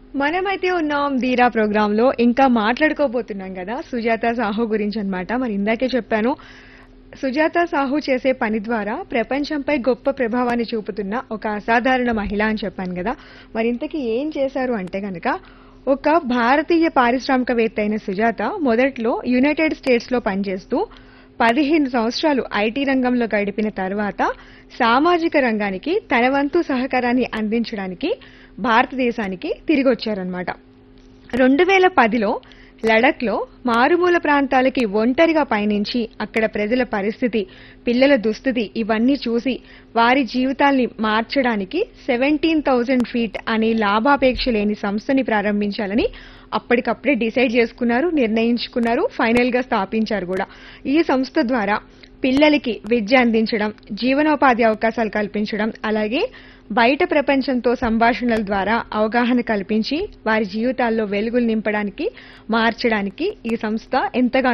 మనమైతే ఉన్నాం ధీరా ప్రోగ్రామ్ లో ఇంకా మాట్లాడుకోబోతున్నాం కదా సుజాత సాహు గురించి అన్నమాట మరి ఇందాకే చెప్పాను సుజాత సాహు చేసే పని ద్వారా ప్రపంచంపై గొప్ప ప్రభావాన్ని చూపుతున్న ఒక అసాధారణ మహిళ అని చెప్పాను కదా మరి ఇంతకీ ఏం చేశారు అంటే గనక ఒక భారతీయ పారిశ్రామికవేత్త అయిన సుజాత మొదట్లో యునైటెడ్ స్టేట్స్ లో పనిచేస్తూ పదిహేను సంవత్సరాలు ఐటీ రంగంలో గడిపిన తర్వాత సామాజిక రంగానికి తన వంతు సహకారాన్ని అందించడానికి భారతదేశానికి తిరిగి వచ్చారనమాట రెండు వేల పదిలో లడఖ్లో మారుమూల ప్రాంతాలకి ఒంటరిగా పయనించి అక్కడ ప్రజల పరిస్థితి పిల్లల దుస్థితి ఇవన్నీ చూసి వారి జీవితాల్ని మార్చడానికి సెవెంటీన్ థౌజండ్ ఫీట్ అనే లాభాపేక్ష లేని సంస్థని ప్రారంభించాలని అప్పటికప్పుడే డిసైడ్ చేసుకున్నారు నిర్ణయించుకున్నారు ఫైనల్ గా స్థాపించారు కూడా ఈ సంస్థ ద్వారా పిల్లలకి విద్య అందించడం జీవనోపాధి అవకాశాలు కల్పించడం అలాగే బయట ప్రపంచంతో సంభాషణల ద్వారా అవగాహన కల్పించి వారి జీవితాల్లో వెలుగులు నింపడానికి మార్చడానికి ఈ సంస్థ ఎంతగానో